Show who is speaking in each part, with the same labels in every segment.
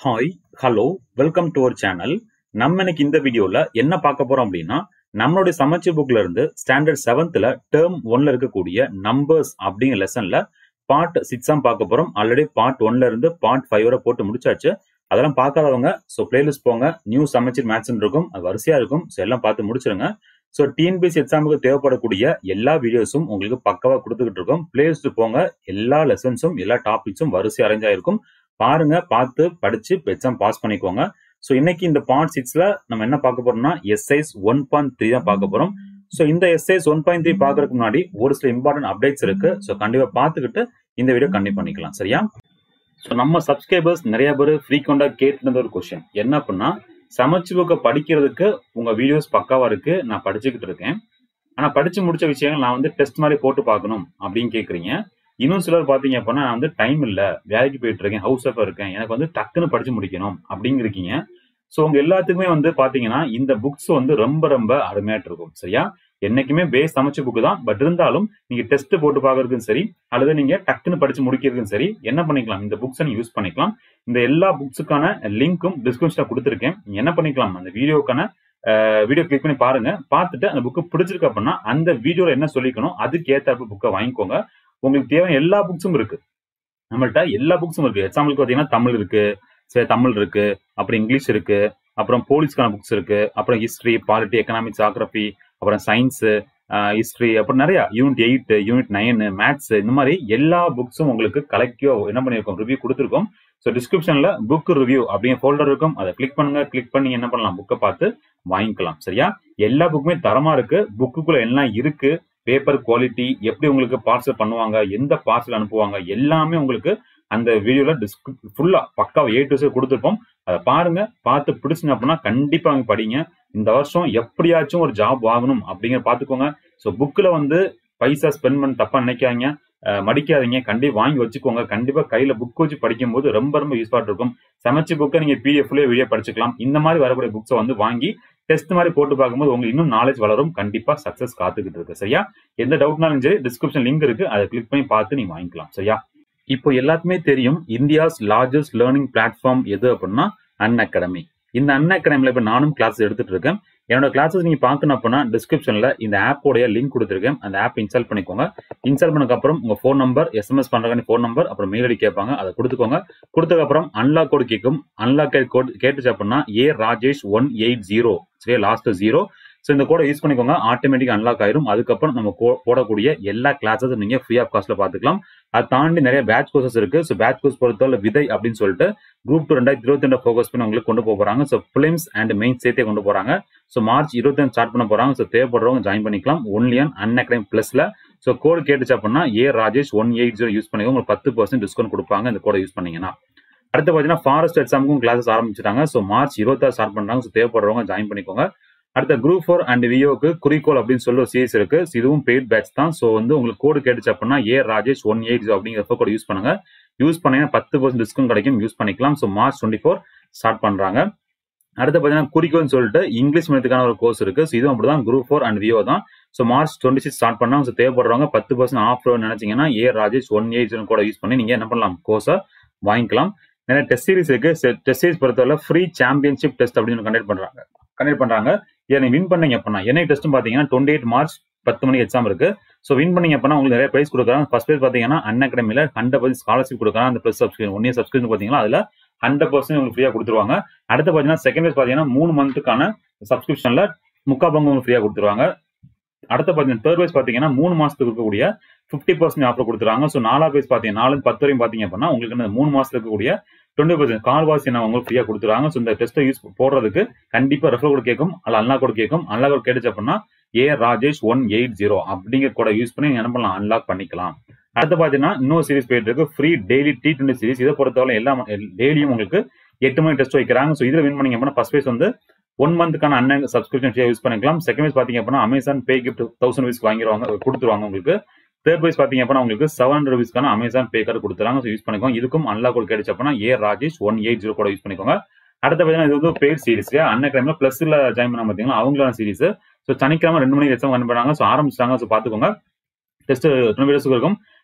Speaker 1: Hi hello welcome to our channel நம்ம இன்னைக்கு இந்த வீடியோல என்ன பார்க்க போறோம் அப்படின்னா நம்மளுடைய சமச்ச புக்ல இருந்து ஸ்டாண்டர்ட் செவன்த்ல டேர்ம் ஒன்ல இருக்கக்கூடிய நம்பர்ஸ் அப்படிங்கிற லெசன்ல பார்ட் சிக்ஸாம் பார்க்க போறோம் ஆல்ரெடி பார்ட் ஒன்ல இருந்து பார்ட் ஃபைவ் வரை போட்டு முடிச்சாச்சு அதெல்லாம் பார்க்காதவங்க ஸோ பிளேலிஸ்ட் போங்க நியூ சமச்சர் மேத்ஸ் இருக்கும் அது வரிசையா இருக்கும் ஸோ எல்லாம் பார்த்து முடிச்சிருங்க ஸோ டிஎன்பிஎஸ்சி எக்ஸாமுக்கு தேவைப்படக்கூடிய எல்லா வீடியோஸும் உங்களுக்கு பக்கவா கொடுத்துக்கிட்டு இருக்கோம் பிளேலிஸ்ட் போங்க எல்லா லெசன்ஸும் எல்லா டாபிக்ஸும் வரிசை அரேஞ்ச் ஆயிருக்கும் பாருங்க பார்த்து படிச்சு எக்ஸாம் பாஸ் பண்ணிக்கோங்க ஸோ இன்னைக்கு இந்த பார்ட் சிக்ஸ்ல நம்ம என்ன பார்க்க போறோம்னா எஸ்ஐஸ் ஒன் பாயிண்ட் த்ரீ தான் பார்க்க போறோம் ஸோ இந்த எஸ்ஐஸ் ஒன் பாயிண்ட் த்ரீ பார்க்கறதுக்கு முன்னாடி ஒரு சில இம்பார்ட்டன்ட் அப்டேட்ஸ் இருக்கு ஸோ கண்டிப்பா பார்த்துக்கிட்டு இந்த வீடியோ கண்டிப்பா பண்ணிக்கலாம் சரியா ஸோ நம்ம சப்ஸ்கிரைபர்ஸ் நிறைய பேர் ஃப்ரீக்வெண்டா கேட்டுருந்த ஒரு கொஸ்டின் என்ன அப்படின்னா சமைச்சு புக்கை படிக்கிறதுக்கு உங்க வீடியோஸ் பக்காவா இருக்கு நான் படிச்சுக்கிட்டு இருக்கேன் ஆனா படிச்சு முடிச்ச விஷயங்கள் நான் வந்து டெஸ்ட் மாதிரி போட்டு பார்க்கணும் அப்படின்னு கேக்குறீங்க இன்னும் சிலர் பாத்தீங்க அப்படின்னா நான் வந்து டைம் இல்ல வேலைக்கு போயிட்டு இருக்கேன் ஹவுஸ் ஒய்ஃபா இருக்கேன் எனக்கு வந்து டக்குன்னு படிச்சு முடிக்கணும் அப்படின்னு இருக்கீங்க ஸோ உங்க எல்லாத்துக்குமே வந்து பாத்தீங்கன்னா இந்த புக்ஸ் வந்து ரொம்ப ரொம்ப அருமையாட்டு இருக்கும் சரியா என்னைக்குமே பேஸ் சமைச்ச புக்கு தான் பட் இருந்தாலும் நீங்க டெஸ்ட் போட்டு பார்க்கறதுக்கும் சரி அல்லது நீங்க டக்குன்னு படிச்சு முடிக்கிறதுக்கும் சரி என்ன பண்ணிக்கலாம் இந்த புக்ஸை நீங்க யூஸ் பண்ணிக்கலாம் இந்த எல்லா புக்ஸுக்கான லிங்க்கும் டிஸ்கிரிப்ஷன்ல கொடுத்துருக்கேன் நீங்க என்ன பண்ணிக்கலாம் அந்த வீடியோக்கான வீடியோ கிளிக் பண்ணி பாருங்க பார்த்துட்டு அந்த புக்கு பிடிச்சிருக்கு அப்படின்னா அந்த வீடியோல என்ன சொல்லிக்கணும் அதுக்கு ஏற்ற புக்கை வாங்கிக்கோங்க உங்களுக்கு தேவையான எல்லா புக்ஸும் இருக்கு நம்மள்ட்ட எல்லா புக்ஸும் இருக்கு எக்ஸாம்பிளுக்கு பார்த்தீங்கன்னா தமிழ் இருக்கு சரி தமிழ் இருக்கு அப்புறம் இங்கிலீஷ் இருக்கு அப்புறம் போலீஸ்க்கான புக்ஸ் இருக்கு அப்புறம் ஹிஸ்ட்ரி பாலிட்டி எக்கனாமிக்ஸ் ஜாகிரபி அப்புறம் சயின்ஸ் ஹிஸ்ட்ரி அப்புறம் நிறைய unit eight unit nine maths இந்த மாதிரி எல்லா புக்ஸும் உங்களுக்கு கலெக்டிவா என்ன பண்ணியிருக்கோம் ரிவ்யூ கொடுத்துருக்கோம் ஸோ டிஸ்கிரிப்ஷன்ல புக் ரிவ்யூ அப்படிங்கிற ஃபோல்டர் இருக்கும் அதை கிளிக் பண்ணுங்க கிளிக் பண்ணி என்ன பண்ணலாம் புக்கை பார்த்து வாங்கிக்கலாம் சரியா எல்லா புக்குமே தரமா இருக்கு புக்குக்குள்ள எல்லாம் இருக்கு பேப்பர் குவாலிட்டி எப்படி உங்களுக்கு பார்சல் பண்ணுவாங்க எந்த பார்சல் அனுப்புவாங்க எல்லாமே உங்களுக்கு அந்த வீடியோல டிஸ்க் ஃபுல்லா பக்காவா ஏ டு கொடுத்துருப்போம் அதை பாருங்க பார்த்து பிடிச்சிங்க அப்படின்னா கண்டிப்பா அவங்க படிங்க இந்த வருஷம் எப்படியாச்சும் ஒரு ஜாப் வாங்கணும் அப்படிங்கிற பாத்துக்கோங்க ஸோ புக்ல வந்து பைசா ஸ்பெண்ட் பண்ண தப்பா நினைக்காதீங்க மடிக்காதீங்க கண்டிப்பா வாங்கி வச்சுக்கோங்க கண்டிப்பா கையில புக் வச்சு படிக்கும் போது ரொம்ப ரொம்ப யூஸ்ஃபுல்லா இருக்கும் சமைச்சு புக்கை நீங்க பிடிஎஃப்லயே வீடியோ படிச்சுக்கலாம் இந்த மாதிரி வரக்கூடிய புக்ஸை வந்து வாங்கி டெஸ்ட் மாதிரி போட்டு பார்க்கும்போது உங்களுக்கு இன்னும் நாலேஜ் வளரும் கண்டிப்பா சக்சஸ் காத்துக்கிட்டு இருக்கு சரியா எந்த டவுட்னாலும் சரி டிஸ்கிரிப்ஷன் லிங்க் இருக்கு அதை கிளிக் பண்ணி பார்த்து நீங்க வாங்கிக்கலாம் சரியா இப்போ எல்லாத்துக்குமே தெரியும் இந்தியாஸ் லார்ஜஸ்ட் லேர்னிங் பிளாட்ஃபார்ம் எது அப்படின்னா அன் அகாடமி இந்த அன் அகாடமில இப்ப நானும் கிளாஸ் எடுத்துட்டு இருக்கேன் என்னோட கிளாஸஸ் நீங்க பார்க்கணும் அப்படின்னா டிஸ்கிரிப்ஷன்ல இந்த ஆப்போடைய லிங்க் கொடுத்துருக்கேன் அந்த ஆப் இன்ஸ்டால் பண்ணிக்கோங்க இன்ஸ்டால் பண்ணதுக்கு அப்புறம் உங்க ஃபோன் நம்பர் எஸ்எம்எஸ் பண்றாங்க ஃபோன் நம்பர் அப்புறம் மெயில் ஐடி கேட்பாங்க அதை கொடுத்துக்கோங்க கொடுத்ததுக்கு அப்புறம் அன்லாக் கோட் கேட்கும் அன்லாக் கோட் கேட்டுச்சு அப்படின்னா A Rajesh one eight zero சரியா லாஸ்ட் ஜீரோ ஸோ இந்த கோடை யூஸ் பண்ணிக்கோங்க ஆட்டோமேட்டிக் அன்லாக் ஆயிரும் அதுக்கப்புறம் நம்ம போடக்கூடிய எல்லா கிளாஸஸும் நீங்க ஃப்ரீ ஆஃப் காஸ்ட்ல பாத்துக்கலாம் அதை தாண்டி நிறைய பேட்ச் கோர்சஸ் இருக்கு ஸோ பேட்ச் கோர்ஸ் பொறுத்தவரை விதை அப்படின்னு சொல்லிட்டு குரூப் டூ ரெண்டாயிரத்தி இருபத்தி ரெண்டு ஃபோக்கஸ் பண்ணி உங்களுக்கு கொண்டு போக போறாங்க ஸோ பிலிம்ஸ் அண்ட் மெயின் சேர்த்தே கொண்டு போறாங்க ஸோ மார்ச் இருபத்தி ஸ்டார்ட் பண்ண போறாங்க ஸோ தேவைப்படுறவங்க ஜாயின் பண்ணிக்கலாம் ஒன்லி அன் அன் அகாடமி பிளஸ்ல ஸோ கோடு கேட்டுச்சு அப்படின்னா A Rajesh one eight zero use பண்ணி உங்களுக்கு பத்து பர்சன்ட் டிஸ்கவுண்ட் கொடுப்பாங்க இந்த கோடை யூஸ் பண்ணீங்கன்னா அடுத்து பார்த்தீங்கன்னா ஃபாரஸ்ட் எக்ஸாமுக்கும் கிளாஸஸ் ஆரம்பிச்சிட்டாங்க ஸோ மார்ச் இருபத்தாறு ஸ்டார்ட் பண்றாங்க ஸோ தேவைப்படுறவங்க ஜாயின் பண்ணிக்கோங்க அடுத்த குரூப் ஃபோர் அண்ட் வியோக்கு குறிக்கோள் அப்படின்னு சொல்லி ஒரு சீரிஸ் இருக்கு இதுவும் பெய்ட் பேட்ச் தான் ஸோ வந்து உங்களுக்கு கோடு கேட்டுச்சு அப்படின்னா ஏ ராஜேஷ் ஒன் எயிட் அப்படிங்கிற கோட் யூஸ் பண்ணுங்க யூஸ் பண்ணீங்கன்னா பத்து பர்சன்ட் டிஸ்கவுண்ட் கிடைக்கும் யூஸ் பண்ணிக்கலாம் so March twenty four start பண்றாங்க அடுத்து பார்த்தீங்கன்னா குறிக்கோள்னு சொல்லிட்டு இங்கிலீஷ் மீடியத்துக்கான ஒரு கோர்ஸ் இருக்கு ஸோ இதுவும் அப்படிதான் குரூப் ஃபோர் அண்ட் வியோ தான் so March twenty six start பண்ணாங்க ஸோ தேவைப்படுறவங்க பத்து பர்சன்ட் ஆஃப் நினைச்சீங்கன்னா ஏ ராஜேஷ் ஒன் எயிட் கூட யூஸ் பண்ணி நீங்க என்ன பண்ணலாம் கோர்ஸை வாங்கிக்கலாம் நிறைய டெஸ்ட் சீரிஸ் இருக்கு டெஸ்ட் சீரிஸ் பொறுத்தவரை ஃப்ரீ சாம்பியன்ஷிப் டெஸ்ட் அப்படின்னு கண்டக்ட் பண்றாங்க கண்டக்ட் பண்றாங்க இதை நீங்க வின் பண்ணீங்க அப்படின்னா என்ன டெஸ்ட் பாத்தீங்கன்னா டுவெண்ட்டி எயிட் மார்ச் பத்து மணிக்கு எக்ஸாம் இருக்கு ஸோ வின் பண்ணீங்க அப்படின்னா உங்களுக்கு நிறைய பிரைஸ் கொடுக்குறாங்க ஃபர்ஸ்ட் பிரைஸ் பாத்தீங்கன்னா அன் அகாடமில ஹண்ட்ரட் பர்சன்ட் ஸ்காலர்ஷிப் கொடுக்குறாங்க அந்த plus subscription one year subscription பாத்தீங்கன்னா அதுல ஹண்ட்ரட் பர்சன்ட் உங்களுக்கு ஃப்ரீயா கொடுத்துருவாங்க அடுத்து பாத்தீங்கன்னா செகண்ட் பிரைஸ் பாத்தீங்கன்னா மூணு மந்த்துக்கான சப்ஸ்கிரிப்ஷன்ல முக்கா பங்கு உங்களுக்கு ஃப்ரீயா கொடுத்துருவாங்க அடுத்த பாத்தீங்கன்னா தேர்ட் வைஸ் பாத்தீங்கன்னா மூணு மாசத்துக்கு இருக்கக்கூடிய ஃபிஃப்டி பர்சன்ட் ஆஃபர் கொடுத்துருவாங்க ஸோ நாலாவது வைஸ் பாத்தீங்கன்னா நாலு பத்து வரையும் பாத்தீங்க அப்படின்னா உங்களுக்கு மூணு மாசத்துக்கு இருக்கக்கூடிய டுவெண்ட்டி பர்சன்ட் கால்வாசி நான் உங்களுக்கு ஃப்ரீயா கொடுத்துருவாங்க ஸோ இந்த டெஸ்ட்டை யூஸ் போடுறதுக்கு கண்டிப்பா ரெஃபர் கூட கேட்கும் அல்ல அன்லாக் கூட கேட்கும் அன்லாக் கூட கேட்டுச்சு அப்படின்னா A Rajesh one eight zero அப்படிங்கிற கூட யூஸ் பண்ணி என்ன பண்ணலாம் அன்லாக் பண்ணிக்கலாம் அடுத்து பாத்தீங்கன்னா இன்னொரு சீரிஸ் போயிட்டு இருக்கு free daily T twenty series இதை பொறுத்தவரை எல்லாம் டெய்லியும் உங்களுக்கு எட்டு மணி டெஸ்ட் வைக்கிறாங்க ஸோ இதில் வின் பண்ணீங்க அப்படின்னா ஃபர்ஸ்ட் வைஸ் வந்து ஒன் மந்த்துக்கான அண்ணன் சப்ஸ்கிரிப்ஷன் ஃப்ரீயா யூஸ் பண்ணிக்கலாம் செகண்ட் வைஸ் பாத்தீங்க அப்படின்னா Amazon pay gift thousand rupees வாங்கிடுவாங்க கொடுத்துருவாங்க உங்களுக்கு தேர்ட் வைஸ் பாத்தீங்க அப்படின்னா உங்களுக்கு செவன் ஹண்ட்ரட் ருபீஸ்க்கான அமேசான் பே கார்டு கொடுத்துறாங்க ஸோ யூஸ் பண்ணிக்கோங்க இதுக்கும் அன்லாக் கோட் கிடைச்சு அப்படின்னா A Rajesh one eight zero கூட யூஸ் பண்ணிக்கோங்க அடுத்த பார்த்தீங்கன்னா இது வந்து பெய்ட் சீரிஸ் அன்ன கிழமை பிளஸ்ல ஜாயின் பண்ண பார்த்தீங்கன்னா அவங்களான சீரிஸ் ஸோ சனிக்கிழமை ரெண்டு மணிக்கு எக்ஸாம் ரன் பண்ணாங்க ஸோ ஆரம்பிச்சிட்டாங்க ஸோ பார்த்துக்கோங்க டெஸ்ட் டுவெண்ட்டி டேஸ்க்கு இருக்கும்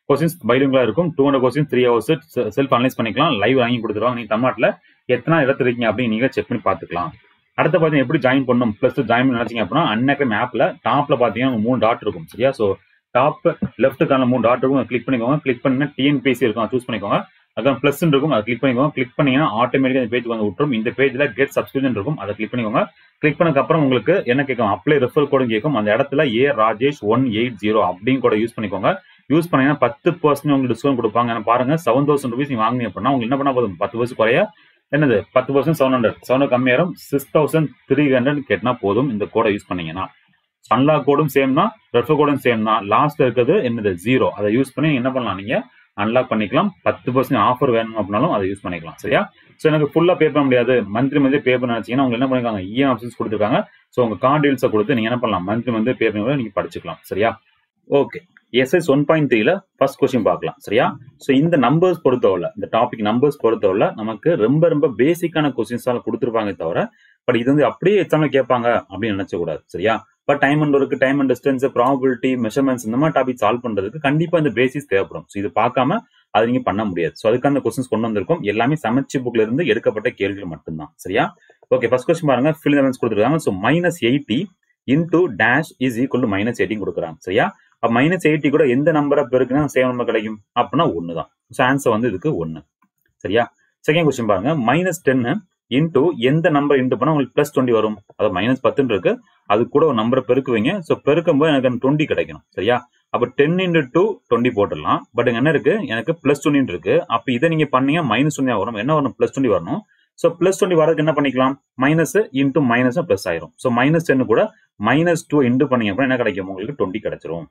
Speaker 1: கொஸ்டின்ஸ் பைலிங்களா இருக்கும் two hundred question three hours self analyse பண்ணிக்கலாம் லைவ் வாங்கி கொடுத்துருவாங்க நீங்க தமிழ்நாட்டில் எத்தனை இடத்துல இருக்கீங்க அப்படின்னு நீங்க செக் பண்ணி பார்த்துக்கலாம் அடுத்து பார்த்தீங்கன்னா எப்படி ஜாயின் பண்ணணும் ப்ளஸ் ஜாயின் பண்ணி நினைச்சீங்க அப்படின்னா அன்அகாடமி ஆப்ல டாப்ல பார்த்தீங்கன்னா மூணு டாட் இருக்கும் சரியா ஸோ டாப் லெஃப்ட்டுக்கான மூணு டாட் இருக்கும் கிளிக் பண்ணிக்கோங்க கிளிக் பண்ணி டிஎன்பிசி இருக்கும் அதை சூஸ் பண்ணிக்கோங்க அதுதான் ப்ளஸ் இருக்கும் அதை கிளிக் பண்ணிக்கோங்க கிளிக் பண்ணீங்கன்னா ஆட்டோமேட்டிக்காக இந்த பேஜ் வந்து விட்டுரும் இந்த பேஜ்ல கெட் சப்ஸ்கிரிப்ஷன் இருக்கும் அதை கிளிக் பண்ணிக்கோங்க கிளிக் பண்ணதுக்கு அப்புறம் உங்களுக்கு என்ன கேட்கும் அப்ளை ரெஃபர் கோடும் கேட்கும் அந்த இடத்துல A Rajesh one eight zero அப்படின்னு கூட யூஸ் பண்ணிக்கோங்க யூஸ் பண்ணீங்கன்னா பத்து பர்சன்ட் உங்களுக்கு டிஸ்கவுண்ட் கொடுப்பாங்க ஏன்னா பாருங்க செவன் தௌசண்ட் ருபீஸ் நீங்க வாங்கினீங்க அப்படின்னா உங்களுக்கு என்ன பண்ணா போதும் பத்து பர்சன்ட் குறைய என்னது பத்து பர்சன்ட் செவன் ஹண்ட்ரட் செவன் கம்மியாயிரும் சிக்ஸ் தௌசண்ட் த்ரீ ஹண்ட்ரட் கேட்டினா போதும் இந்த கோடை யூஸ் பண்ணீங்கன்னா அன்லாக் கோடும் சேம் தான் ரெஃபர் கோடும் சேம் தான் லாஸ்ட் இருக்கிறது என்னது ஜீரோ அதை யூஸ் பண்ணி என்ன பண்ணலாம் நீங்க அன்லாக் பண்ணிக்கலாம் பத்து பர்சன்ட் ஆஃபர் வேணும் அப்படின்னாலும் அதை யூஸ் பண்ணிக்கலாம் சரியா ஸோ எனக்கு ஃபுல்லாக பே பண்ண முடியாது மந்த்லி மந்த்லி பே பண்ண நினச்சிங்கன்னா உங்களுக்கு என்ன பண்ணிருக்காங்க இஎம் ஆப்ஷன்ஸ் கொடுத்துருக்காங்க ஸோ உங்கள் கார்டு டீல்ஸை கொடுத்து நீங்கள் என்ன பண்ணலாம் மந்த்லி மந்த்லி பே பண்ணி நீங்கள் படிச்சுக்கலாம் சரியா ஓகே எஸ்எஸ் ஒன் பாயிண்ட் த்ரீல ஃபர்ஸ்ட் கொஸ்டின் பார்க்கலாம் சரியா ஸோ இந்த நம்பர்ஸ் பொறுத்தவரை இந்த டாபிக் நம்பர்ஸ் பொறுத்தவரை நமக்கு ரொம்ப ரொம்ப பேசிக்கான கொஸ்டின்ஸ் எல்லாம் கொடுத்துருப்பாங்க தவிர பட் இது வந்து அப்படியே எக்ஸாம்ல கேட்பாங்க அப்படின்னு நினைச்ச கூடாது சரியா but time and work time and distance probability measurements இந்த மாதிரி டாபிக் சால்வ் பண்றதுக்கு கண்டிப்பா இந்த பேசிஸ் தேவைப்படும் ஸோ இது பார்க்காம அதை நீங்க பண்ண முடியாது ஸோ அதுக்கு அந்த கொஸ்டின்ஸ் கொண்டு வந்திருக்கும் எல்லாமே சமைச்சு புக்ல இருந்து எடுக்கப்பட்ட கேள்விகள் மட்டும்தான் சரியா ஓகே ஃபர்ஸ்ட் கொஸ்டின் பாருங்க ஃபில் எலமெண்ட்ஸ் கொடுத்துருக்காங்க so minus eighty into dash is equal to minus eighty கொடுக்குறாங்க சரியா அப்ப மைனஸ் எயிட்டி கூட எந்த நம்பரை பெருக்குன்னா சேம் நம்பர் கிடைக்கும் அப்படின்னா ஒன்று தான் ஸோ ஆன்சர் வந்து இதுக்கு ஒன்று சரியா செகண்ட் கொஸ்டின் பாருங்க மைனஸ் டென்னு இன்டூ எந்த நம்பர் இன்ட்டு பண்ணால் உங்களுக்கு ப்ளஸ் டுவெண்ட்டி வரும் அதாவது மைனஸ் பத்துன்னு இருக்கு அது கூட ஒரு நம்பரை பெருக்குவீங்க ஸோ பெருக்கும் போது எனக்கு டுவெண்ட்டி கிடைக்கணும் சரியா அப்போ டென் இன்ட்டு டூ டுவெண்ட்டி போட்டுடலாம் பட் இங்கே என்ன இருக்கு எனக்கு ப்ளஸ் டுவெண்ட்டி இருக்கு அப்போ இதை நீங்க பண்ணீங்க மைனஸ் டுவெண்ட்டி வரும் என்ன வரும் ப்ளஸ் டுவெண்ட்டி வரணும் ஸோ ப்ளஸ் டுவெண்ட்டி வரதுக்கு என்ன பண்ணிக்கலாம் மைனஸ் இன்ட்டு மைனஸ் ப்ளஸ் ஆயிரும் ஸோ மைனஸ் டென் கூட மைனஸ் டூ இன்ட்டு பண்ணீங்க அப்படின்னா என்ன கிடைக்கும் உங்களுக்கு டுவெண்ட்டி கிடைச்சிரும்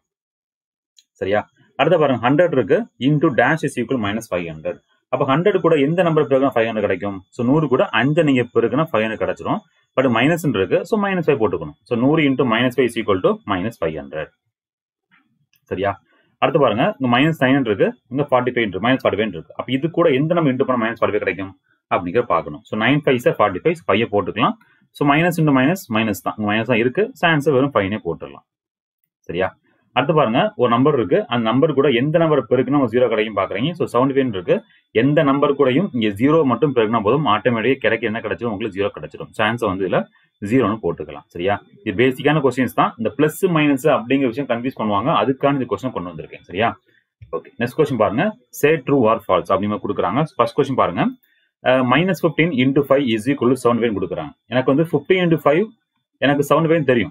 Speaker 1: சரியா அடுத்த பாருங்க ஹண்ட்ரட் இருக்கு into dash is equal minus five hundred அப்போ ஹண்ட்ரட் கூட எந்த நம்பர் பிறகு ஃபைவ் ஹண்ட்ரட் கிடைக்கும் ஸோ நூறு கூட அஞ்சு நீங்க பிறகுனா ஃபைவ் ஹண்ட்ரட் கிடைச்சிரும் பட் மைனஸ் இருக்கு ஸோ மைனஸ் ஃபைவ் போட்டுக்கணும் ஸோ நூறு into minus five is equal to minus five hundred சரியா அடுத்து பாருங்க இங்க மைனஸ் நைன் இருக்கு இங்க ஃபார்ட்டி ஃபைவ் இருக்கு மைனஸ் ஃபார்ட்டி ஃபைவ் இருக்கு அப்போ இது கூட எந்த நம்ம இன்ட்டு பண்ண மைனஸ் ஃபார்ட்டி ஃபைவ் கிடைக்கும் அப்படிங்கிற பார்க்கணும் so nine five sir forty five five போட்டுக்கலாம் so minus into minus minus தான் மைனஸ் தான் இருக்கு ஸோ ஆன்சர் வெறும் ஃபைனே போட்டுடலாம் சரியா அடுத்து பாருங்க ஒரு நம்பர் இருக்கு அந்த நம்பர் கூட எந்த நம்பர் பெருக்குனா ஜீரோ கிடைக்கும் பாக்குறீங்க ஸோ செவன்டி ஃபைவ் இருக்கு எந்த நம்பர் கூடயும் இங்க ஜீரோ மட்டும் பெருக்கினா போதும் ஆட்டோமேட்டிக்கா கிடைக்க என்ன கிடைச்சிடும் உங்களுக்கு ஜீரோ கிடைச்சிடும் ஸோ ஆன்சர் வந்து இதுல ஜீரோன்னு போட்டுக்கலாம் சரியா இது பேசிக்கான கொஸ்டின்ஸ் தான் இந்த பிளஸ் மைனஸ் அப்படிங்கிற விஷயம் கன்ஃபியூஸ் பண்ணுவாங்க அதுக்கான இந்த கொஸ்டின் கொண்டு வந்திருக்கேன் சரியா ஓகே நெக்ஸ்ட் கொஸ்டின் பாருங்க சே ட்ரூ ஆர் ஃபால்ஸ் அப்படின்னு கொடுக்குறாங்க ஃபர்ஸ்ட் கொஸ்டின் பாருங்க minus fifteen into five is equal seven five கொடுக்குறாங்க எனக்கு வந்து ஃபிஃப்டீன் இன்டூ ஃபைவ் எனக்கு செவன் ஃபைவ் தெரியும்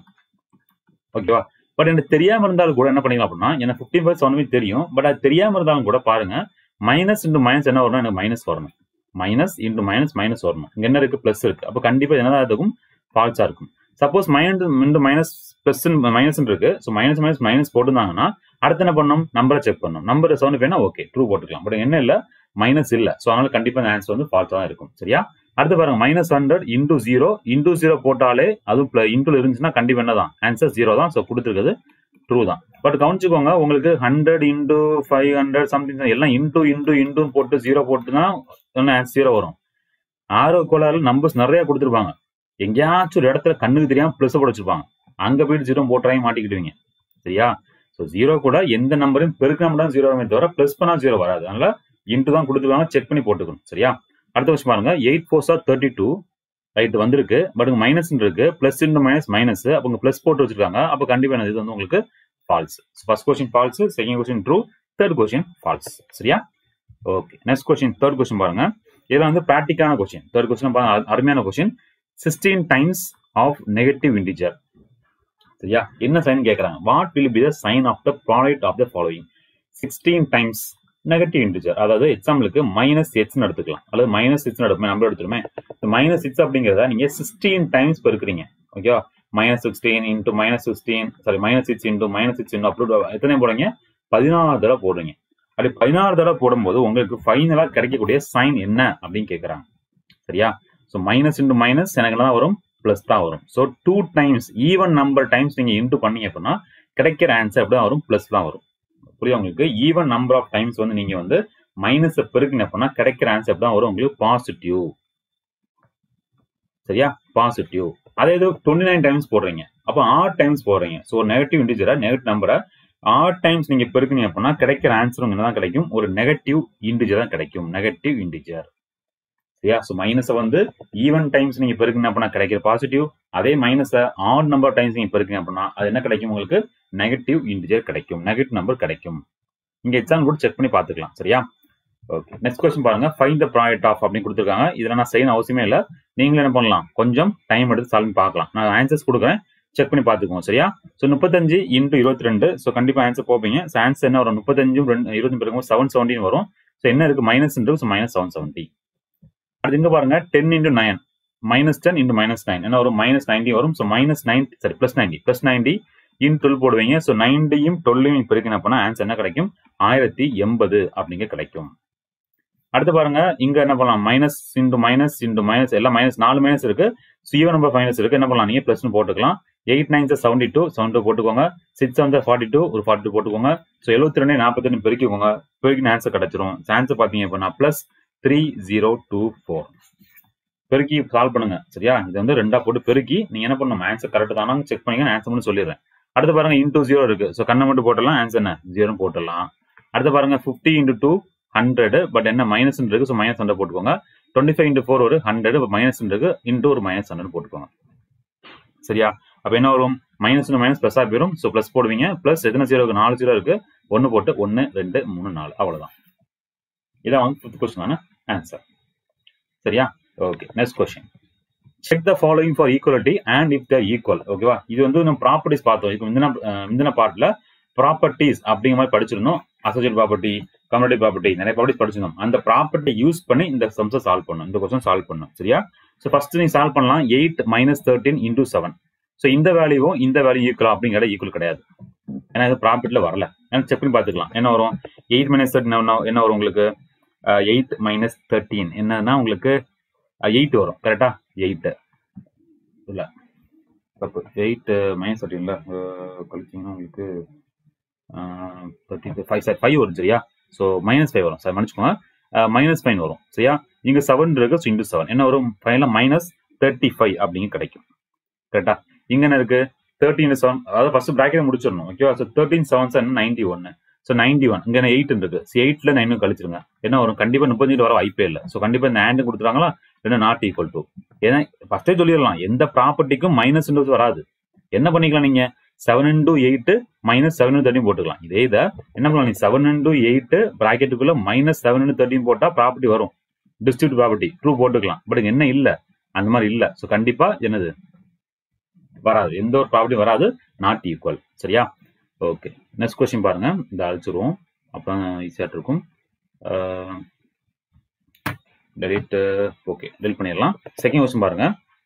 Speaker 1: ஓகேவா பட் எனக்கு தெரியாம இருந்தாலும் கூட என்ன பண்ணிக்கலாம் அப்படின்னா எனக்கு ஃபிஃப்டின் ஃபைவ் செவன் ஃபைவ் தெரியும் பட் அது தெரியாம இருந்தாலும் கூட பாருங்க மைனஸ் இன்டூ மைனஸ் என்ன வரணும் எனக்கு மைனஸ் வரணும் மைனஸ் இன்டூ மைனஸ் மைனஸ் வரணும் இங்க என்ன இருக்கு பிளஸ் இருக்கு அப்போ கண்டிப்பா என்னதான் இருக்கும் ஃபால்ஸா இருக்கும் suppose minus into minus plus minus இருக்கு ஸோ மைனஸ் மைனஸ் மைனஸ் போட்டுருந்தாங்கன்னா அடுத்து என்ன பண்ணணும் நம்பரை செக் பண்ணணும் நம்பர் செவன் ஃபைவ்னா ஓகே ட்ரூ போட்டுக்கலாம் பட் என்ன இல்லை மைனஸ் இல்லை ஸோ அதனால கண்டிப்பா இந்த ஆன்சர் வந்து ஃபால்ஸா தான் இருக்கும் சரியா அடுத்து பாருங்க minus hundred into zero into zero போட்டாலே அதுவும் இன்டூல இருந்துச்சுன்னா கண்டிப்பா என்னதான் ஆன்சர் ஜீரோ தான் ஸோ கொடுத்துருக்குது ட்ரூ தான் பட் கவனிச்சுக்கோங்க உங்களுக்கு hundred into five hundred something எல்லாம் இன்டூ இன்டூ இன்டூ போட்டு ஜீரோ போட்டு தான் ஆன்சர் ஜீரோ வரும் ஆரோ கோளாறு நம்பர்ஸ் நிறைய கொடுத்துருப்பாங்க எங்கேயாச்சும் ஒரு இடத்துல கண்ணுக்கு தெரியாம பிளஸ் போட வச்சிருப்பாங்க அங்க போயிட்டு ஜீரோ போட்டுறாங்க மாட்டிக்கிடுவீங்க சரியா ஸோ ஜீரோ கூட எந்த நம்பரையும் பெருக்க மட்டும் ஜீரோ தவிர பிளஸ் பண்ணா ஜீரோ வராது அதனால இன்ட்டு தான் கொடுத்துருவாங்க செக் பண்ணி போட்டுக்கணும் சரியா அடுத்த வருஷம் பாருங்க எயிட் ஃபோர்ஸா தேர்ட்டி டூ ரைட் வந்திருக்கு பட் மைனஸ் இருக்கு பிளஸ் இன்டு மைனஸ் மைனஸ் அப்போ பிளஸ் போட்டு வச்சிருக்காங்க அப்போ கண்டிப்பா இது வந்து உங்களுக்கு false first question false second question true third question false சரியா okay next question third question பாருங்க இதெல்லாம் வந்து ப்ராக்டிக்கான கொஸ்டின் தேர்ட் கொஸ்டின் பாருங்க அருமையான question sixteen times of negative integer சரியா என்ன சைன் கேட்கறாங்க what will be the sign of the product of the following sixteen times negative integer அதாவது எக்ஸாம்பிளுக்கு மைனஸ் எக்ஸ் எடுத்துக்கலாம் அல்லது மைனஸ் சிக்ஸ் எடுப்போம் நம்பர் எடுத்துருமே மைனஸ் சிக்ஸ் அப்படிங்கிறத நீங்க சிக்ஸ்டீன் டைம்ஸ் பெருக்குறீங்க ஓகேவா minus sixteen into minus sixteen sorry minus six into minus six into upload எத்தனை போடுறீங்க பதினாறு தடவை போடுறீங்க அப்படி பதினாறு தடவை போடும்போது உங்களுக்கு ஃபைனலா கிடைக்கக்கூடிய சைன் என்ன அப்படின்னு கேட்கறாங்க சரியா ஸோ மைனஸ் இன்டூ மைனஸ் எனக்கு தான் வரும் பிளஸ் தான் வரும் so two times even number times நீங்க இன்டூ பண்ணீங்க அப்படின்னா கிடைக்கிற ஆன்சர் எப்படி வரும் பிளஸ் தான் வரும் புரியுது உங்களுக்கு ஈவன் நம்பர் ஆஃப் டைம்ஸ் வந்து நீங்க வந்து மைனஸ் பெருக்கின அப்படின்னா கிடைக்கிற ஆன்சர் தான் வரும் உங்களுக்கு பாசிட்டிவ் சரியா பாசிட்டிவ் அதே இது டுவெண்ட்டி நைன் டைம்ஸ் போடுறீங்க அப்போ ஆறு டைம்ஸ் போடுறீங்க ஸோ நெகட்டிவ் இன்டிஜரா நெகட்டிவ் நம்பரை ஆட் டைம்ஸ் நீங்க பெருக்குனீங்க அப்படின்னா கிடைக்கிற ஆன்சரும் என்ன தான் கிடைக்கும் ஒரு நெகட்டிவ் இன்டிஜர் தான் கிடைக்கும் நெகட்டிவ் இன்டிஜர் சரியா ஸோ மைனஸை வந்து ஈவன் டைம்ஸ் நீங்க பெருக்குங்க அப்படின்னா கிடைக்கிற பாசிட்டிவ் அதே மைனஸை ஆட் நம்பர் டைம்ஸ் நீங்க பெருக்குங்க அப்படின்னா அது என்ன கிடைக்கும் உங்களுக்கு நெகட்டிவ் இன்டிஜர் கிடைக்கும் நெகட்டிவ் நம்பர் கிடைக்கும் இங்க எக்ஸாம் கூட செக் பண்ணி பார்த்துக்கலாம் சரியா ஓகே நெக்ஸ்ட் கொஸ்டின் பாருங்க ஃபைன் த ப்ராடக்ட் ஆஃப் அப்படின்னு கொடுத்துருக்காங்க இதில் நான் செய்யணும் அவசியமே இல்லை நீங்களும் என்ன பண்ணலாம் கொஞ்சம் டைம் எடுத்து சால்வ் பார்க்கலாம் நான் ஆன்சர்ஸ் கொடுக்குறேன் செக் பண்ணி பார்த்துக்கோங்க சரியா ஸோ முப்பத்தஞ்சு இன்ட்டு இருபத்தி ரெண்டு ஸோ கண்டிப்பாக ஆன்சர் போப்பீங்க ஸோ ஆன்சர் என்ன வரும் முப்பத்தஞ்சும் ரெண்டு இருபத்தி பிறகு செவன் செவன்டீன் வரும் ஸோ என்ன இருக்கு minus into so minus seven seventy அடுத்து இங்க பாருங்க ten into nine minus ten into minus nine என்ன வரும் மைனஸ் நைன்டி வரும் so minus ninety sorry plus ninety plus ninety in twelve போடுவீங்க ஸோ நைன்டியும் டுவெல்லையும் பெருக்கின அப்படின்னா ஆன்சர் என்ன கிடைக்கும் ஆயிரத்தி எண்பது அப்படிங்க கிடைக்கும் அடுத்து பாருங்க இங்க என்ன பண்ணலாம் minus into minus into minus எல்லாம் மைனஸ் நாலு மைனஸ் இருக்கு சிவ நம்பர் மைனஸ் இருக்கு என்ன பண்ணலாம் நீங்க பிளஸ் போட்டுக்கலாம் eight nine seventy two seven two போட்டுக்கோங்க சிக்ஸ் வந்து ஃபார்ட்டி டூ ஒரு ஃபார்ட்டி டூ போட்டுக்கோங்க ஸோ எழுபத்தி ரெண்டு நாற்பத்தி பெருக்கிக்கோங்க பெருக்கின ஆன்சர் கிடைச்சிரும் ஆன்சர் பார்த்தீங்க அப்படின்னா plus three zero two four பெருக்கி சால்வ் பண்ணுங்க சரியா இது வந்து ரெண்டா போட்டு பெருக்கி நீங்க என்ன பண்ணணும் ஆன்சர் கரெக்ட் தானு செக் பண்ணீங்க ஆன்சர் மட்டும் சொல்லிடுறேன் அடுத்து பாருங்க இன்டூ ஜீரோ இருக்கு ஸோ கண்ணை மட்டும் போட்டலாம் ஆன்சர் என்ன ஜீரோ போட்டுடலாம் அடுத்து பாருங்க fifty into two hundred but என்ன மைனஸ் இருக்கு ஸோ மைனஸ் ஹண்ட்ரட் போட்டுக்கோங்க டுவெண்ட்டி ஃபைவ் இன்டூ ஃபோர் ஒரு ஹண்ட்ரட் மைனஸ் இருக்கு இன்டூ ஒரு மைனஸ் ஹண்ட்ரட் போட்டுக்கோங்க சரியா அப்போ என்ன வரும் மைனஸ் மைனஸ் ப்ளஸ்ஸாக போயிடும் ஸோ ப்ளஸ் போடுவீங்க ப்ளஸ் எத்தனை ஜீரோ இருக்கு நாலு ஜீரோ இருக்கு ஒன்று போட்டு ஒன்று ரெண்டு மூணு நாலு அவ்வளோதான் இதான் வந்து ஃபிஃப்த் கொஸ்டினான ஆன்சர் சரியா okay next question check the following for equality and if the equal ஓகேவா இது வந்து நம்ம ப்ராப்பர்ட்டிஸ் பார்த்தோம் இப்போ முந்தின முந்தின பார்ட்ல ப்ராப்பர்ட்டிஸ் அப்படிங்கிற மாதிரி படிச்சிருந்தோம் அசோசியேட் ப்ராப்பர்ட்டி கம்யூனிட்டி ப்ராப்பர்ட்டி நிறைய ப்ராப்பர்ட்டிஸ் படிச்சிருந்தோம் அந்த ப்ராப்பர்ட்டி யூஸ் பண்ணி இந்த சம்ஸை சால்வ் பண்ணும் இந்த கொஸ்டின் சால்வ் பண்ணும் சரியா ஸோ ஃபர்ஸ்ட் நீ சால்வ் பண்ணலாம் eight minus thirteen into seven so இந்த வேல்யூவும் இந்த வேல்யூ ஈக்குவல் அப்படிங்கிற ஈக்குவல் கிடையாது ஏன்னா இது ப்ராஃபிட்ல வரல ஏன்னா செக் பண்ணி பார்த்துக்கலாம் என்ன வரும் எயிட் மைனஸ் தேர்ட்டின் என்ன வரும் உங்களுக்கு எயிட் மைனஸ் தேர்ட்டீன் என்னன்னா உங்களுக்கு எயிட் வரும் கரெக்டா எயிட்டு இல்லை தப்பு எயிட் மைனஸ் தேர்ட்டீன்ல கழிச்சிங்கன்னா உங்களுக்கு தேர்ட்டி ஃபைவ் சார் ஃபைவ் வரும் சரியா ஸோ மைனஸ் ஃபைவ் வரும் சார் மன்னிச்சுக்கோங்க மைனஸ் ஃபைவ் வரும் சரியா இங்கே செவன் இருக்கு ஸோ இன்டு செவன் என்ன வரும் ஃபைனலாக மைனஸ் தேர்ட்டி ஃபைவ் அப்படிங்க கிடைக்கும் கரெக்டா இங்க என்ன இருக்கு தேர்ட்டின் செவன் அதாவது ஃபர்ஸ்ட் பிராக்கெட் முடிச்சிடணும் ஓகேவா so thirteen seven seven ninety ஒன்னு ஸோ நைன்டி ஒன் இங்கே எயிட் இருக்கு ஸோ எயிட்ல நைனும் கழிச்சிருங்க என்ன வரும் கண்டிப்பா முப்பத்தஞ்சு வர வாய்ப்பே இல்லை ஸோ கண்டிப்பா இந்த ஆண்டு கொடுத்துருவாங்களா இல்லைன்னா நாட் ஈக்குவல் டு ஏன்னா ஃபர்ஸ்டே சொல்லிடலாம் எந்த ப்ராப்பர்ட்டிக்கும் மைனஸ் வராது என்ன பண்ணிக்கலாம் நீங்க seven into eight minus seven thirteen போட்டுக்கலாம் இதே இதை என்ன பண்ணலாம் நீ செவன் இன்டூ எயிட் பிராக்கெட்டுக்குள்ள மைனஸ் செவன் தேர்ட்டின் போட்டா ப்ராப்பர்ட்டி வரும் டிஸ்ட்ரிபியூட் ப்ராப்பர்ட்டி ட்ரூ போட்டுக்கலாம் பட் என்ன இல்லை அந்த மாதிரி இல்லை ஸோ கண்டிப்பா என்னது வராது எந்த ஒரு ப்ராப்பர்ட்டி வராது நாட் ஈக்குவல் சரியா ஓகே நெக்ஸ்ட் கொஸ்டின் பாருங்க இந்த அழிச்சிருவோம் அப்போ ஈஸியாக இருக்கும் டெலிட் ஓகே டெலிட் பண்ணிடலாம் செகண்ட் கொஸ்டின் பாருங்க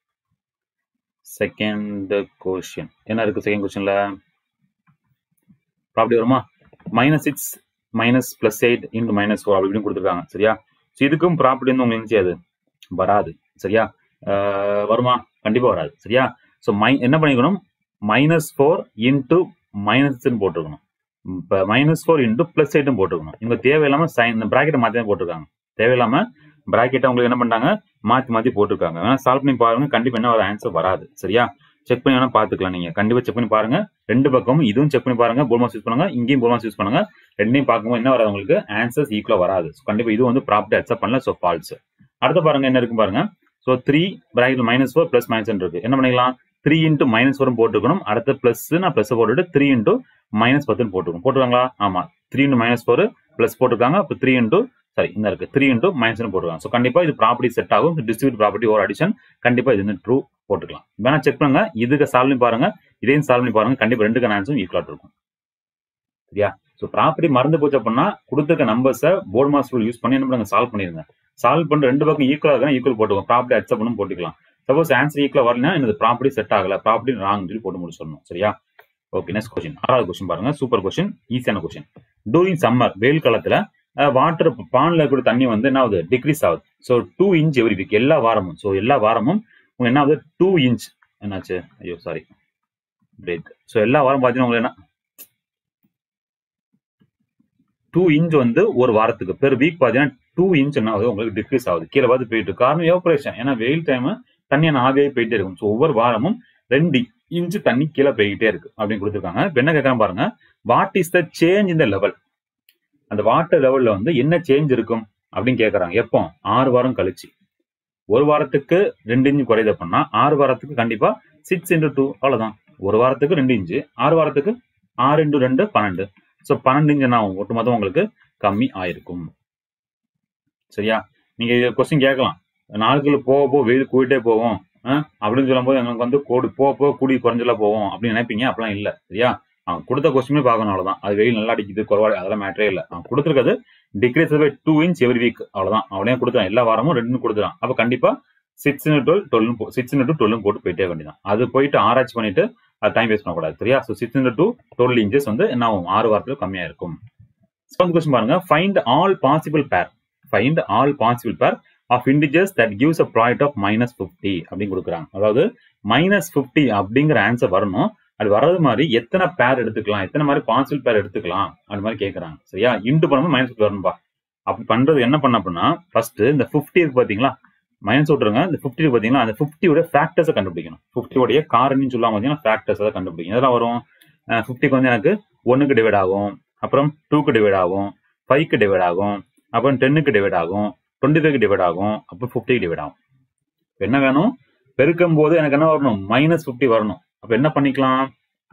Speaker 1: செகண்ட் கொஸ்டின் என்ன இருக்கு செகண்ட் கொஸ்டின்ல ப்ராப்பர்ட்டி வருமா minus six minus plus eight into minus four அப்படின்னு கொடுத்துருக்காங்க சரியா ஸோ இதுக்கும் ப்ராப்பர்ட்டி வந்து உங்களுக்கு அது வராது சரியா வருமா கண்டிப்பாக வராது சரியா ஸோ மை என்ன பண்ணிக்கணும் மைனஸ் ஃபோர் இன்ட்டு மைனஸ்ன்னு போட்டுருக்கணும் இப்போ மைனஸ் ஃபோர் இன்ட்டு ப்ளஸ் எயிட்டும் போட்டுருக்கணும் இவங்க தேவையில்லாமல் சைன் இந்த ப்ராக்கெட்டை மாற்றி தான் போட்டிருக்காங்க தேவையில்லாமல் ப்ராக்கெட்டை உங்களுக்கு என்ன பண்ணிட்டாங்க மாற்றி மாற்றி போட்டிருக்காங்க வேணா சால்வ் பண்ணி பாருங்க கண்டிப்பாக என்ன ஒரு ஆன்சர் வராது சரியா செக் பண்ணி வேணா பார்த்துக்கலாம் நீங்கள் கண்டிப்பாக செக் பண்ணி பாருங்க ரெண்டு பக்கமும் இதுவும் செக் பண்ணி பாருங்க போல்மாஸ் யூஸ் பண்ணுங்க இங்கேயும் போல்மாஸ் யூஸ் பண்ணுங்க ரெண்டையும் பார்க்கும்போது என்ன வராது உங்களுக்கு ஆன்சர்ஸ் ஈக்குவலாக வராது ஸோ கண்டிப்பாக இது வந்து ப்ராப்பர்ட்டி அக்செப்ட் பண்ணல ஸோ ஃபால்ஸ் அடுத்து பாருங்க என்ன இருக்கு பாருங்க so three bracket minus four plus minus இருக்கு என்ன பண்ணிக்கலாம் த்ரீ இன்ட்டு மைனஸ் ஃபோரும் போட்டுக்கணும் அடுத்த பிளஸ் நான் பிளஸ் போட்டுட்டு த்ரீ இன்ட்டு மைனஸ் பத்துன்னு போட்டுக்கணும் போட்டுருக்காங்களா ஆமா three into minus four plus போட்டுருக்காங்க இப்போ த்ரீ இன்ட்டு சாரி இந்த இருக்கு த்ரீ இன்ட்டு மைனஸ் போட்டுருக்காங்க ஸோ கண்டிப்பா இது ப்ராப்பர்ட்டி செட் ஆகும் டிஸ்ட்ரிபியூட் ப்ராப்பர்ட்டி ஒரு அடிஷன் கண்டிப்பா இது வந்து ட்ரூ போட்டுக்கலாம் வேணா செக் பண்ணுங்க இதுக்கு சால்வ் பண்ணி பாருங்க இதையும் சால்வ் பண்ணி பாருங்க கண்டிப்பா ரெண்டுக்கான ஆன்சரும் ஈக்குவலாக இருக்கும் சரியா ஸோ ப்ராப்பர்ட்டி மறந்து போச்சு அப்படின்னா கொடுத்துருக்க நம்பர்ஸை போர்ட் மாஸ்டர் யூஸ் பண்ணி என்ன பண்ணுங்க சால்வ் பண்ணிருங்க சால்வ் பண்ண ரெண்டு பக்கம் ஈக்குவலாக இருக்கா ஈக்குவல் போட்டுக்கோங்க ப்ராப்பர்ட்டி அக்செப்ட் பண்ணும் போட்டுக்கலாம் சப்போஸ் ஆன்சர் ஈக்குவலாக வரலனா எனது ப்ராப்பர்ட்டி செட் ஆகல ப்ராப்பர்ட்டி ராங் சொல்லி போட்டு முடிச்சிடணும் சரியா ஓகே நெக்ஸ்ட் கொஸ்டின் ஆறாவது கொஸ்டின் பாருங்க சூப்பர் கொஸ்டின் ஈஸியான கொஸ்டின் டூரிங் சம்மர் வெயில் காலத்துல வாட்டர் பான்ல இருக்கிற தண்ணி வந்து என்ன ஆகுது டிக்ரீஸ் ஆகுது so two inch every week எல்லா வாரமும் ஸோ எல்லா வாரமும் உங்களுக்கு என்ன ஆகுது டூ இன்ச் என்னாச்சு ஐயோ சாரி பிரேக் ஸோ எல்லா வாரம் பார்த்தீங்கன்னா உங்களுக்கு என்ன டூ இன்ச் வந்து ஒரு வாரத்துக்கு பெர் வீக் பார்த்தீங்கன்னா டூ இன்ச் என்ன ஆகுது உங்களுக்கு டிக்ரீஸ் ஆகுது கீழே பார்த்து போயிட்டு காரணம் எவப்ரேஷன் ஏன்னா வெயில் டைம் தண்ணி ஆவியாகி போயிட்டே இருக்கும் ஸோ ஒவ்வொரு வாரமும் ரெண்டு இன்ச்சு தண்ணி கீழே போய்கிட்டே இருக்கு அப்படின்னு கொடுத்துருக்காங்க இப்ப என்ன கேட்கறாங்க பாருங்க வாட் இஸ் த சேஞ்ச் இந்த லெவல் அந்த வாட்டர் லெவல்ல வந்து என்ன சேஞ்ச் இருக்கும் அப்படின்னு கேட்கறாங்க எப்போ ஆறு வாரம் கழிச்சு ஒரு வாரத்துக்கு ரெண்டு இன்ச்சு குறையுது அப்படின்னா ஆறு வாரத்துக்கு கண்டிப்பா சிக்ஸ் இன்டூ டூ அவ்வளவுதான் ஒரு வாரத்துக்கு ரெண்டு இன்ச்சு ஆறு வாரத்துக்கு ஆறு இன்டூ ரெண்டு பன்னெண்டு ஸோ பன்னெண்டு இன்ச்சு என்ன ஆகும் ஒட்டுமொத்தம் உங்களுக்கு கம்மி ஆயிருக்கும் சரியா நீங்க கொஸ்டின் கேட்கலாம் நாட்கள் போக போக வெயில் கூட்டிட்டே போவோம் ஆ? அப்படின்னு சொல்லும்போது எனக்கு வந்து கோடு போக போக கூடி குறைஞ்சல போவோம் அப்படின்னு நினைப்பீங்க அப்படிலாம் இல்ல சரியா அவன் கொடுத்த கொஸ்டினே பார்க்கணும் அவ்வளவுதான் அது வெயில் நல்லா அடிக்குது குறவா அதெல்லாம் மேட்டரே இல்லை அவன் கொடுத்துருக்கிறது decrease by two inch every week அவ்வளவுதான் அவனே கொடுத்தான் எல்லா வாரமும் ரெண்டு கொடுத்துறான் அப்ப கண்டிப்பா six twelve twelve six to twelve போட்டு போயிட்டே வேண்டியதான் அது போயிட்டு ஆராய்ச்சி பண்ணிட்டு அது டைம் வேஸ்ட் பண்ணக்கூடாது சரியா so six to twelve inches வந்து என்ன ஆகும் ஆறு வாரத்துல கம்மியா இருக்கும் செவன்த் கொஸ்டின் பாருங்க find all possible pair find all possible pair of integers that gives a product of minus fifty அப்படின்னு கொடுக்குறாங்க அதாவது மைனஸ் ஃபிஃப்டி அப்படிங்கிற ஆன்சர் வரணும் அது வர்றது மாதிரி எத்தனை பேர் எடுத்துக்கலாம் எத்தனை மாதிரி பாசிபிள் பேர் எடுத்துக்கலாம் அது மாதிரி கேட்கறாங்க சரியா இன்டு பண்ணும்போது மைனஸ் ஃபிஃப்டி வரணும்பா அப்படி பண்றது என்ன பண்ண அப்படின்னா ஃபர்ஸ்ட் இந்த ஃபிஃப்டி இருக்கு பாத்தீங்களா மைனஸ் விட்டுருங்க இந்த ஃபிஃப்டி பாத்தீங்களா அந்த ஃபிஃப்டியோட ஃபேக்டர்ஸை கண்டுபிடிக்கணும் ஃபிஃப்டியோடைய காரணின்னு சொல்லாம பார்த்தீங்கன்னா ஃபேக்டர்ஸ் அதை கண்டுபிடிக்கணும் இதெல்லாம் வரும் ஃபிஃப்டிக்கு வந்து எனக்கு ஒன்னுக்கு டிவைட் ஆகும் அப்புறம் டூக்கு டிவைட் ஆகும் ஃபைவ்க்கு டிவைட் ஆகும் அப்புறம் டென்னுக்கு டிவைட் ஆகும் டுவெண்ட்டி ஃபைவ்க்கு டிவைட் ஆகும் அப்புறம் ஃபிஃப்டிக்கு டிவைட் ஆகும் இப்ப என்ன வேணும் பெருக்கும் போது எனக்கு என்ன வரணும் மைனஸ் ஃபிஃப்டி வரணும் அப்ப என்ன பண்ணிக்கலாம்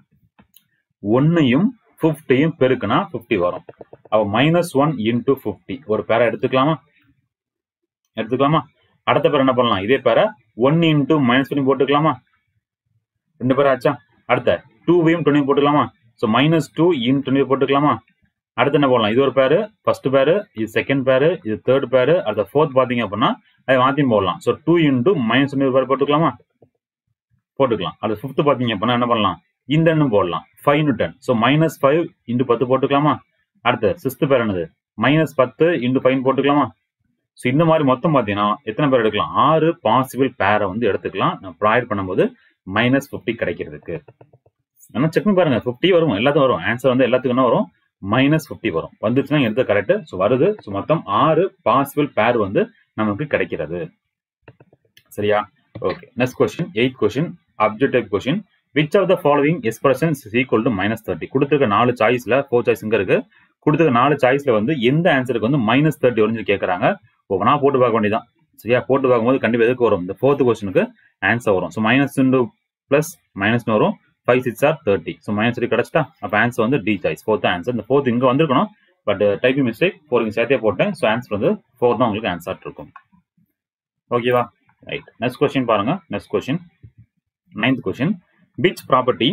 Speaker 1: ஒன்னையும் ஃபிஃப்டியும் பெருக்குனா ஃபிஃப்டி வரும் அப்ப மைனஸ் ஒன் இன்டூ ஃபிஃப்டி ஒரு பேரை எடுத்துக்கலாமா எடுத்துக்கலாமா அடுத்த பேர் என்ன பண்ணலாம் இதே பேரை ஒன் இன்டூ மைனஸ் பண்ணி போட்டுக்கலாமா ரெண்டு பேர் ஆச்சா அடுத்த டூவையும் டுவெண்ட்டி போட்டுக்கலாமா so minus two in twenty போட்டுக்கலாமா அடுத்து என்ன போடலாம் இது ஒரு பேரு ஃபர்ஸ்ட் பேரு இது செகண்ட் பேரு இது தேர்ட் பேரு அடுத்த ஃபோர்த் பாத்தீங்க அப்படின்னா அதை மாத்தியும் போடலாம் so two into minus twenty pair போட்டுக்கலாமா போட்டுக்கலாம் அது ஃபிஃப்த் பாத்தீங்க அப்படின்னா என்ன பண்ணலாம் இந்த எண்ணும் போடலாம் five to ten so minus five into பத்து போட்டுக்கலாமா அடுத்து சிக்ஸ்த் பேர் என்னது மைனஸ் பத்து இன்டூ ஃபைவ் போட்டுக்கலாமா ஸோ இந்த மாதிரி மொத்தம் பார்த்தீங்கன்னா எத்தனை பேர் எடுக்கலாம் ஆறு பாசிபிள் பேரை வந்து எடுத்துக்கலாம் நான் ப்ராய்ட் பண்ணும்போது மைனஸ் ஃபிஃப்டி கிடைக்கிறதுக்கு ஆனால் செக் பண்ணி பாருங்க ஃபிஃப்டி வரும் எல்லாத்துக்கும் வரும் ஆன்சர் வந்து எல்லாத்துக்கும் என்ன வரும் மைனஸ் ஃபிஃப்டி வரும் வந்துச்சுன்னா எடுத்து கரெக்ட் ஸோ வருது ஸோ மொத்தம் ஆறு பாசிபிள் பேர் வந்து நமக்கு கிடைக்கிறது சரியா okay next question eight question objective question which of the following expressions is equal to minus thirty கொடுத்துருக்க நாலு சாய்ஸ்ல ஃபோர் சாய்ஸ் இங்க இருக்கு கொடுத்துருக்க நாலு சாய்ஸ்ல வந்து எந்த ஆன்சருக்கு வந்து மைனஸ் தேர்ட்டி வரும்னு கேட்கறாங்க ஒவ்வொன்றா போட்டு பார்க்க வேண்டியதான் சரியா போட்டு பார்க்கும்போது கண்டிப்பா எதுக்கு வரும் இந்த ஃபோர்த் கொஸ்டினுக்கு ஆன்சர் வரும் so minus into plus minus வரும் five six are thirty so minus three கிடச்சிட்டா அப்போ ஆன்சர் வந்து டி சாய்ஸ் ஃபோர்த் ஆன்சர் இந்த ஃபோர்த் இங்கே வந்திருக்கணும் பட் டைப்பிங் மிஸ்டேக் ஃபோர் இங்கே சேர்த்தே போட்டேன் ஸோ ஆன்சர் வந்து ஃபோர் தான் உங்களுக்கு ஆன்சர் இருக்கும் ஓகேவா ரைட் நெக்ஸ்ட் கொஸ்டின் பாருங்க next question ninth question which property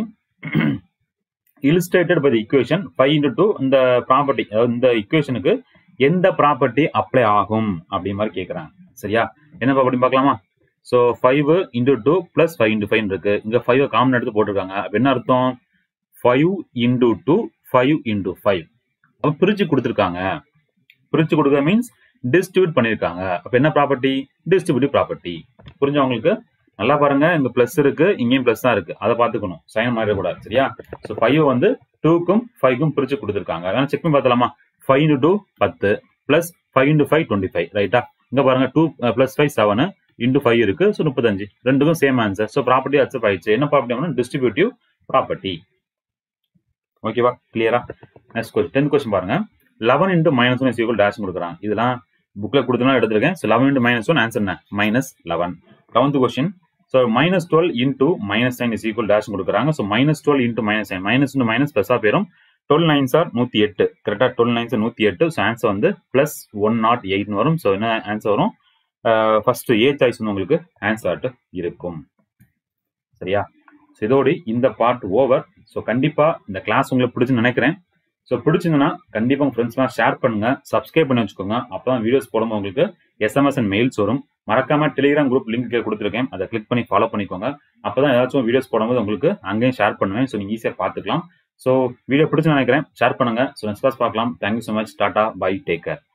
Speaker 1: illustrated by the equation 5 into 2 இந்த ப்ராப்பர்ட்டி இந்த இக்குவேஷனுக்கு எந்த ப்ராப்பர்ட்டி அப்ளை ஆகும் அப்படி மாதிரி கேட்குறாங்க சரியா என்ன ப்ராப்பர்ட்டி பார்க்கலாமா so five into two plus five into five இருக்கு இங்க ஃபைவ் காமன் எடுத்து போட்டிருக்காங்க அப்ப என்ன அர்த்தம் five into two five into five அப்ப பிரிச்சு கொடுத்துருக்காங்க பிரிச்சு கொடுக்க மீன்ஸ் டிஸ்ட்ரிபியூட் பண்ணிருக்காங்க அப்ப என்ன ப்ராப்பர்ட்டி டிஸ்ட்ரிபியூட்டிவ் ப்ராப்பர்ட்டி புரிஞ்சா உங்களுக்கு நல்லா பாருங்க இங்க பிளஸ் இருக்கு இங்கேயும் பிளஸ் தான் இருக்கு அதை பாத்துக்கணும் சைன் மாறிடக்கூடாது சரியா ஸோ ஃபைவ் வந்து டூக்கும் ஃபைவ்க்கும் பிரிச்சு கொடுத்துருக்காங்க அதனால செக் பண்ணி பார்த்தலாமா ஃபைவ் இன்டூ டூ பத்து plus five into five twenty five ரைட்டா இங்க பாருங்க two plus five seven into five இருக்கு ஸோ முப்பத்தஞ்சு ரெண்டுக்கும் same answer so property accept ஆயிடுச்சு என்ன ப்ராப்பர்ட்டி டிஸ்ட்ரிபியூட்டிவ் ப்ராப்பர்ட்டி ஓகேவா கிளியரா நெக்ஸ்ட் கொஸ்டின் டென்த் கொஸ்டின் பாருங்க eleven into minus one equal dash கொடுக்குறாங்க இதெல்லாம் புக்ல கொடுத்தனா எடுத்திருக்கேன் so eleven into minus one answer என்ன minus eleven eleventh question so minus twelve into minus nine is equal dash கொடுக்குறாங்க so minus twelve into minus nine minus into minus ப்ளஸ்ஸாக போயிடும் twelve nines R நூற்றி எட்டு கரெக்டாக twelve nines நூற்றி எட்டு so answer வந்து ப்ளஸ் ஒன் நாட் எயிட்னு வரும் ஸோ என்ன ஆன்சர் வரும் ஃபர்ஸ்ட் ஏ சாய்ஸ் வந்து உங்களுக்கு ஆன்சர் இருக்கும் சரியா ஸோ இதோடு இந்த பார்ட் ஓவர் ஸோ கண்டிப்பாக இந்த கிளாஸ் உங்களுக்கு பிடிச்சுன்னு நினைக்கிறேன் ஸோ பிடிச்சிங்கன்னா கண்டிப்பாக உங்கள் ஃப்ரெண்ட்ஸ்லாம் ஷேர் பண்ணுங்க சப்ஸ்கிரைப் பண்ணி வச்சுக்கோங்க அப்போ தான் வீடியோஸ் போடும்போது உங்களுக்கு எஸ்எம்எஸ் அண்ட் மெயில்ஸ் வரும் மறக்காம டெலிகிராம் குரூப் லிங்க் கொடுத்துருக்கேன் அதை கிளிக் பண்ணி ஃபாலோ பண்ணிக்கோங்க அப்பதான் ஏதாச்சும் வீடியோஸ் போடும்போது உங்களுக்கு அங்கேயும் ஷேர் பண்ணுவேன் ஸோ நீங்க ஈஸியாக பார்த்துக்கலாம் ஸோ வீடியோ பிடிச்சு நினைக்கிறேன் ஷேர் பண்ணுங்க ஸோ நெக்ஸ்ட் கிளாஸ் பார்க்கலாம் தேங்க்யூ ஸோ மச் டாடா பை டேக் கேர்